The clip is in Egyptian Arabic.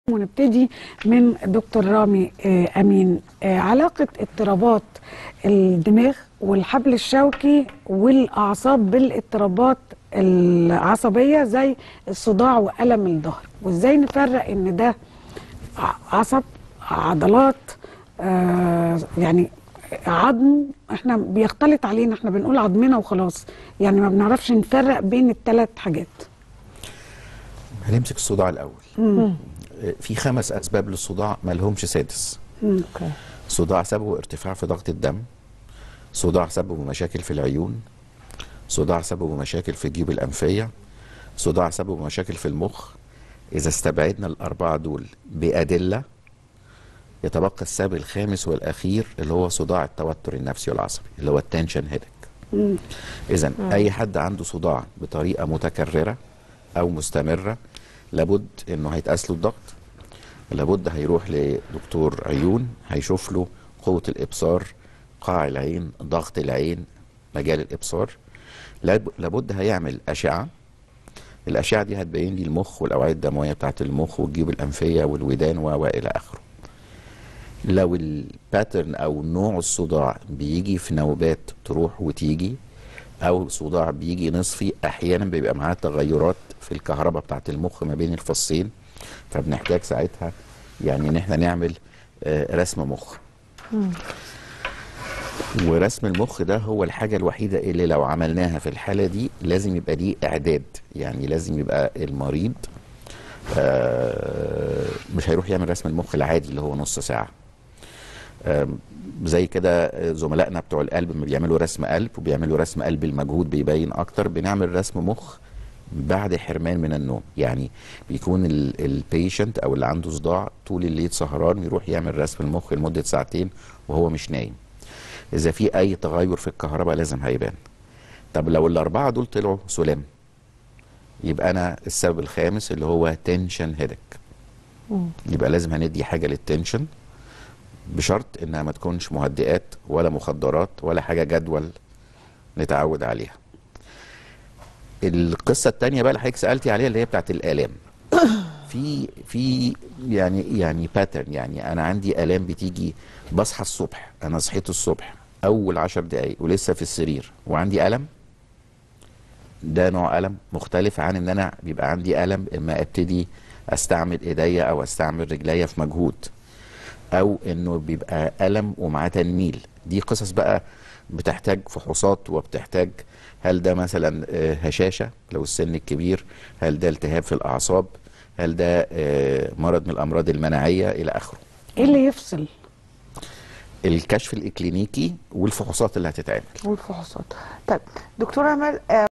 ونبتدي من دكتور رامي آه، امين آه، علاقه اضطرابات الدماغ والحبل الشوكي والاعصاب بالاضطرابات العصبيه زي الصداع والم الظهر وازاي نفرق ان ده ع- عصب عضلات آه يعني عظم احنا بيختلط علينا احنا بنقول عظمنا وخلاص يعني ما بنعرفش نفرق بين الثلاث حاجات هنمسك الصداع الاول في خمس اسباب للصداع ما لهمش سادس اوكي صداع سببه ارتفاع في ضغط الدم صداع سببه مشاكل في العيون صداع سببه مشاكل في الجيوب الأنفية صداع سببه مشاكل في المخ إذا استبعدنا الأربعة دول بأدلة يتبقى السبب الخامس والأخير اللي هو صداع التوتر النفسي والعصبي اللي هو التنشن هيدك إذا أي حد عنده صداع بطريقة متكررة أو مستمرة لابد إنه هيتقاس له الضغط لابد هيروح لدكتور عيون هيشوف له قوة الإبصار قاع العين ضغط العين مجال الإبصار لاب- لابد هيعمل أشعة الأشعة دي هتبين لي المخ والأوعية الدموية بتاعت المخ والجيوب الأنفية والودان و وإلى آخره لو الباترن أو نوع الصداع بيجي في نوبات تروح وتيجي أو صداع بيجي نصفي أحيانا بيبقى معاه تغيرات في الكهرباء بتاعت المخ ما بين الفصين فبنحتاج ساعتها يعني ان احنا نعمل آه، رسم مخ ورسم المخ ده هو الحاجة الوحيدة اللي لو عملناها في الحالة دي لازم يبقى ليه إعداد يعني لازم يبقى المريض آه، مش هيروح يعمل رسم المخ العادي اللي هو نص ساعة آم، زي كده زملائنا بتوع القلب لما بيعملوا رسم قلب وبيعملوا رسم قلب المجهود بيبين اكتر بنعمل رسم مخ بعد حرمان من النوم يعني بيكون البيشنت او اللي عنده صداع طول الليل سهران يروح يعمل رسم المخ لمده ساعتين وهو مش نايم اذا في اي تغير في الكهرباء لازم هيبان طب لو الاربعه دول طلعوا سلام يبقى انا السبب الخامس اللي هو تنشن هيدك يبقى لازم هندي حاجه للتنشن بشرط انها ما تكونش مهدئات ولا مخدرات ولا حاجه جدول نتعود عليها القصه الثانيه بقى اللي حضرتك سالتي عليها اللي هي بتاعت الالام في في يعني يعني باترن يعني انا عندي الام بتيجي بصحى الصبح انا صحيت الصبح اول عشر دقايق ولسه في السرير وعندي الم ده نوع الم مختلف عن ان انا بيبقى عندي الم اما ابتدي استعمل ايديا او استعمل رجليا في مجهود او انه بيبقى الم ومعاه تنميل دي قصص بقى بتحتاج فحوصات وبتحتاج هل ده مثلا آه، هشاشه لو السن الكبير هل ده التهاب في الاعصاب هل ده آه، مرض من الامراض المناعيه الى اخره ايه اللي يفصل الكشف الاكلينيكي والفحوصات اللي هتتعمل والفحوصات طيب دكتور امل آه،